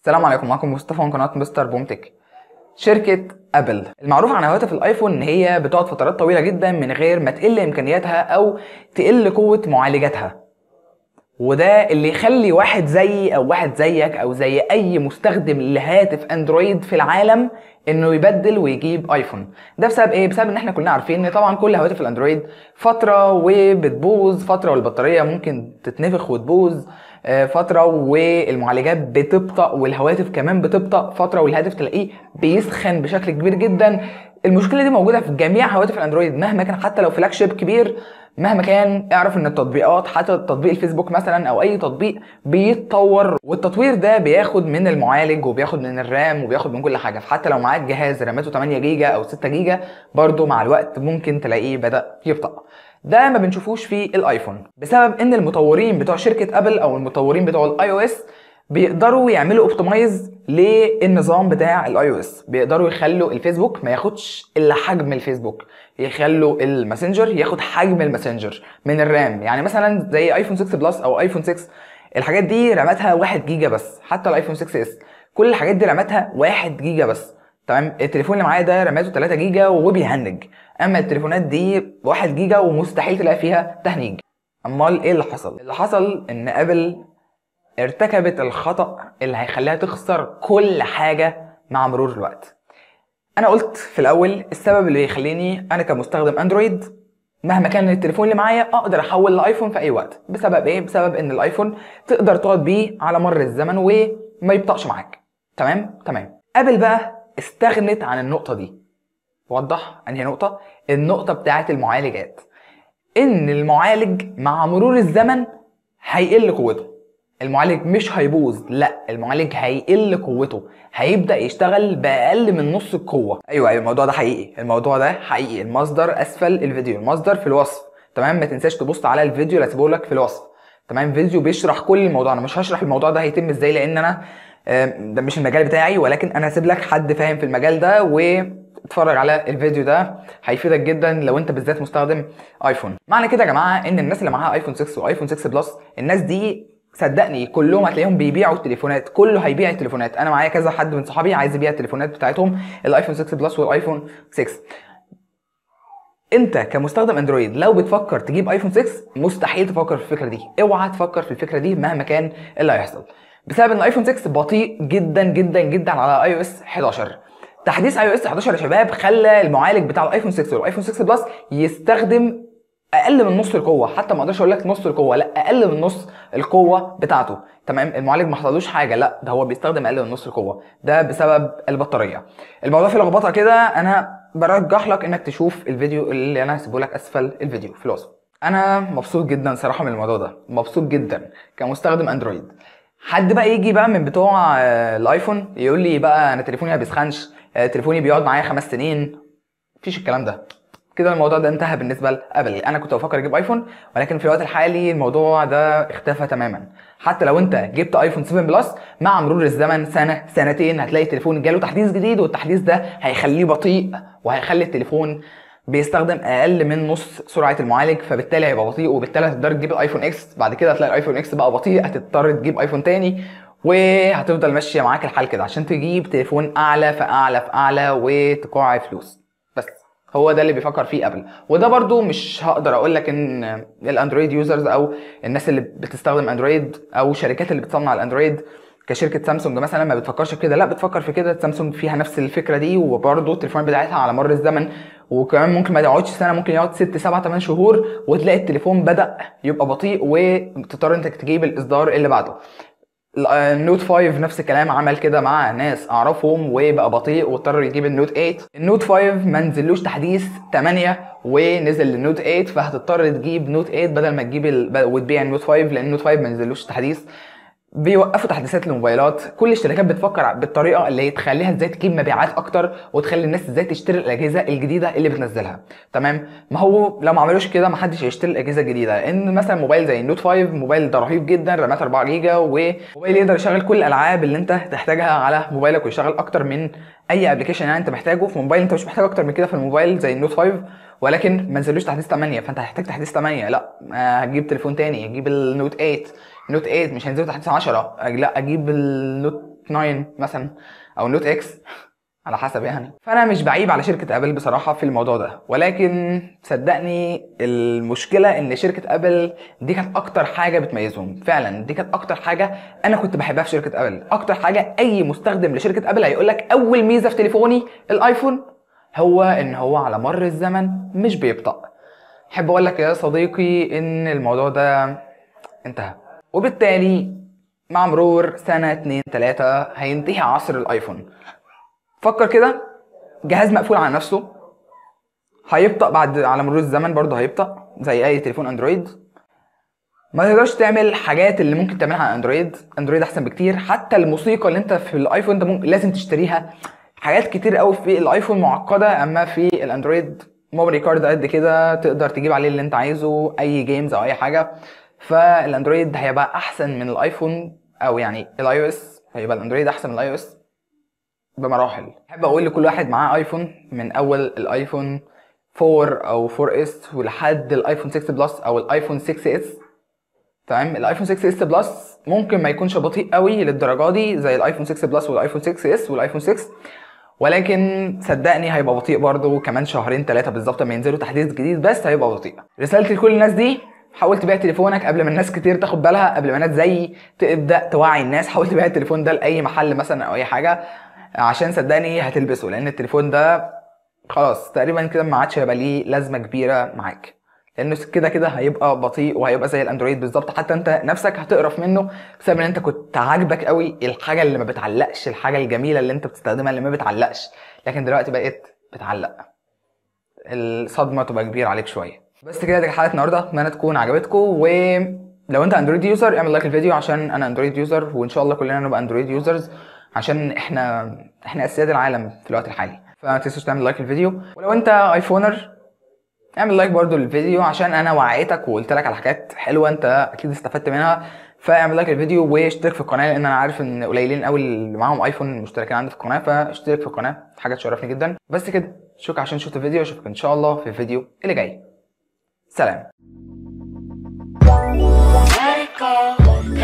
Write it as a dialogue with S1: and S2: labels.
S1: السلام عليكم معكم مصطفى من قناه مستر بومتك شركه ابل المعروف عن هواتف الايفون ان هي بتقعد فترات طويله جدا من غير ما تقل امكانياتها او تقل قوه معالجاتها وده اللي يخلي واحد زيي او واحد زيك او زي اي مستخدم لهاتف اندرويد في العالم انه يبدل ويجيب ايفون ده بسبب ايه بسبب ان احنا كلنا عارفين ان طبعا كل هواتف الاندرويد فتره وبتبوظ فتره والبطاريه ممكن تتنفخ وتبوظ آه، فتره والمعالجات بتبطأ والهواتف كمان بتبطأ فتره والهاتف تلاقيه بيسخن بشكل كبير جدا المشكله دي موجوده في جميع هواتف الاندرويد مهما كان حتى لو فلاج شيب كبير مهما كان اعرف ان التطبيقات حتى تطبيق الفيسبوك مثلا او اي تطبيق بيتطور والتطوير ده بياخد من المعالج وبياخد من الرام وبياخد من كل حاجه فحتى لو معاك جهاز راماته 8 جيجا او 6 جيجا برضه مع الوقت ممكن تلاقيه بدا يبطأ ده ما بنشوفوش في الايفون بسبب ان المطورين بتوع شركه ابل او المطورين بتوع الاي او اس بيقدروا يعملوا اوبتمايز للنظام بتاع الاي او اس بيقدروا يخلوا الفيسبوك ما ياخدش الا حجم الفيسبوك يخلوا الماسنجر ياخد حجم الماسنجر من الرام يعني مثلا زي ايفون 6 بلس او ايفون 6 الحاجات دي راماتها 1 جيجا بس حتى الايفون 6 اس كل الحاجات دي راماتها 1 جيجا بس تمام التليفون اللي معايا ده راماته 3 جيجا وبيهنج اما التليفونات دي 1 جيجا ومستحيل تلاقي فيها تهنيج امال ايه اللي حصل اللي حصل ان ابل ارتكبت الخطأ اللي هيخليها تخسر كل حاجة مع مرور الوقت انا قلت في الاول السبب اللي يخليني انا كمستخدم اندرويد مهما كان التليفون اللي معايا اقدر احول لايفون في اي وقت بسبب ايه بسبب ان الايفون تقدر تقعد بيه على مر الزمن وما يبطأش معاك تمام تمام ابل بقى استغنت عن النقطة دي وضح انهي نقطة النقطة بتاعت المعالجات ان المعالج مع مرور الزمن هيقل قوته المعالج مش هيبوظ لا المعالج هيقل قوته هيبدا يشتغل باقل من نص القوه ايوه ايوه الموضوع ده حقيقي الموضوع ده حقيقي المصدر اسفل الفيديو المصدر في الوصف تمام ما تنساش تبص على الفيديو اللي هسيبه لك في الوصف تمام فيديو بيشرح كل الموضوع انا مش هشرح الموضوع ده هيتم ازاي لان انا آم، ده مش المجال بتاعي ولكن انا هسيب لك حد فاهم في المجال ده واتفرج على الفيديو ده هيفيدك جدا لو انت بالذات مستخدم ايفون معنى كده يا جماعه ان الناس اللي معاها ايفون 6 وايفون 6 بلس الناس دي صدقني كلهم هتلاقيهم بيبيعوا التليفونات كله هيبيع التليفونات انا معايا كذا حد من صحابي عايز يبيع التليفونات بتاعتهم الايفون 6 بلس والايفون 6 انت كمستخدم اندرويد لو بتفكر تجيب ايفون 6 مستحيل تفكر في الفكره دي اوعى تفكر في الفكره دي مهما كان اللي هيحصل بسبب ان الايفون 6 بطيء جدا جدا جدا على اي او اس 11 تحديث اي او اس 11 يا شباب خلى المعالج بتاع الايفون 6 والايفون 6 بلس يستخدم اقل من نص القوه حتى ما اقدرش اقول لك نص القوه لا اقل من نص القوه بتاعته تمام المعالج ما حصلوش حاجه لا ده هو بيستخدم اقل من نص القوه ده بسبب البطاريه الموضوع فيه لخبطه كده انا برجح لك انك تشوف الفيديو اللي انا هسيبه لك اسفل الفيديو في الوصف انا مبسوط جدا صراحه من الموضوع ده مبسوط جدا كمستخدم اندرويد حد بقى يجي بقى من بتوع آه، الايفون يقول لي بقى انا تليفوني ما بيسخنش آه، تليفوني بيقعد معايا خمس سنين مفيش الكلام ده كده الموضوع ده انتهى بالنسبه لابل انا كنت بفكر اجيب ايفون ولكن في الوقت الحالي الموضوع ده اختفى تماما حتى لو انت جبت ايفون 7 بلس مع مرور الزمن سنه سنتين هتلاقي التليفون جاله تحديث جديد والتحديث ده هيخليه بطيء وهيخلي التليفون بيستخدم اقل من نص سرعه المعالج فبالتالي هيبقى بطيء وبالتالي هتقدر تجيب الايفون اكس بعد كده هتلاقي الايفون اكس بقى بطيء هتضطر تجيب ايفون تاني وهتفضل ماشيه معاك الحال كده عشان تجيب تليفون اعلى فاعلى فاعلى وتقع فلوس بس هو ده اللي بيفكر فيه ابل وده برضو مش هقدر اقول لك ان الاندرويد يوزرز او الناس اللي بتستخدم اندرويد او الشركات اللي بتصنع الاندرويد كشركه سامسونج مثلا ما بتفكرش في كده لا بتفكر في كده سامسونج فيها نفس الفكره دي وبرضو التليفونات بتاعتها على مر الزمن وكمان ممكن ما يقعدش سنه ممكن يقعد 6 7 8 شهور وتلاقي التليفون بدا يبقى بطيء وتضطر انك تجيب الاصدار اللي بعده النوت 5 نفس الكلام عمل كده مع ناس اعرفهم وبقى بطيء واضطر يجيب النوت 8 النوت 5 ما نزلوش تحديث 8 ونزل للنوت 8 فهتضطر تجيب نوت 8 بدل ما تجيب ال... وتبيع النوت 5 لان النوت 5 ما نزلوش تحديث بيوقفوا تحديثات الموبايلات كل الشركات بتفكر بالطريقه اللي تخليها ازاي تجيب مبيعات اكتر وتخلي الناس ازاي تشتري الاجهزه الجديده اللي بتنزلها تمام ما هو لو ما عملوش كده ما حدش هيشتري الاجهزه الجديده لان مثلا موبايل زي النوت 5 موبايل ده رهيب جدا رامات 4 جيجا وموبايل يقدر يشغل كل الالعاب اللي انت تحتاجها على موبايلك ويشغل اكتر من اي ابلكيشن يعني انت محتاجه في موبايل انت مش محتاج اكتر من كده في الموبايل زي النوت 5 ولكن ما نزلوش تحديث 8 فانت هتحتاج تحديث 8 لا آه، هتجيب تليفون تاني هتجيب النوت 8 نوت 8 مش هينزلوا تحديث 10 لا اجيب النوت 9 مثلا او نوت اكس على حسب يعني فانا مش بعيب على شركه ابل بصراحه في الموضوع ده ولكن صدقني المشكله ان شركه ابل دي كانت اكتر حاجه بتميزهم فعلا دي كانت اكتر حاجه انا كنت بحبها في شركه ابل اكتر حاجه اي مستخدم لشركه ابل هيقول لك اول ميزه في تليفوني الايفون هو ان هو على مر الزمن مش بيبطأ احب اقول لك يا صديقي ان الموضوع ده انتهى وبالتالي مع مرور سنة اتنين تلاتة هينتهي عصر الايفون فكر كده جهاز مقفول على نفسه هيبطأ بعد على مرور الزمن برضه هيبطأ زي اي تليفون اندرويد ما تقدرش تعمل الحاجات اللي ممكن تعملها على اندرويد اندرويد احسن بكتير حتى الموسيقى اللي انت في الايفون انت ممكن لازم تشتريها حاجات كتير قوي في الايفون معقده اما في الاندرويد ميموري كارد قد كده تقدر تجيب عليه اللي انت عايزه اي جيمز او اي حاجه فالاندرويد هيبقى احسن من الايفون او يعني الاي او اس هيبقى الاندرويد احسن من الاي او اس بمراحل احب اقول لكل واحد معاه ايفون من اول الايفون 4 او 4 اس ولحد الايفون 6 بلس او الايفون 6 اس تمام الايفون 6 اس بلس ممكن ما يكونش بطيء قوي للدرجه دي زي الايفون 6 بلس والايفون 6 اس والايفون 6 ولكن صدقني هيبقى بطيء برضه كمان شهرين ثلاثه بالظبط لما ينزلوا تحديث جديد بس هيبقى بطيء رسالتي لكل الناس دي حاول تبيع تليفونك قبل ما الناس كتير تاخد بالها قبل ما الناس زي تبدا توعي الناس حاول تبيع التليفون ده لاي محل مثلا او اي حاجه عشان صدقني هتلبسه لان التليفون ده خلاص تقريبا كده ما عادش هيبقى ليه لازمه كبيره معاك لانه كده كده هيبقى بطيء وهيبقى زي الاندرويد بالظبط حتى انت نفسك هتقرف منه بسبب ان انت كنت عاجبك قوي الحاجه اللي ما بتعلقش الحاجه الجميله اللي انت بتستخدمها اللي ما بتعلقش لكن دلوقتي بقيت بتعلق الصدمه تبقى كبيره عليك شويه بس كده دي كانت حلقه النهارده اتمنى تكون عجبتكم ولو انت اندرويد يوزر اعمل لايك الفيديو عشان انا اندرويد يوزر وان شاء الله كلنا نبقى اندرويد يوزرز عشان احنا احنا اسياد العالم في الوقت الحالي فما تنسوش تعمل لايك الفيديو ولو انت ايفونر اعمل لايك برضو للفيديو عشان انا وعيتك وقلت لك على حاجات حلوه انت اكيد استفدت منها فاعمل لايك للفيديو واشترك في القناه لان انا عارف ان قليلين قوي اللي معاهم ايفون مشتركين عندي في القناه فاشترك في القناه حاجه تشرفني جدا بس كده شكرا عشان شفت الفيديو اشوفك ان شاء الله في الفيديو اللي جاي سلام
S2: Let it go.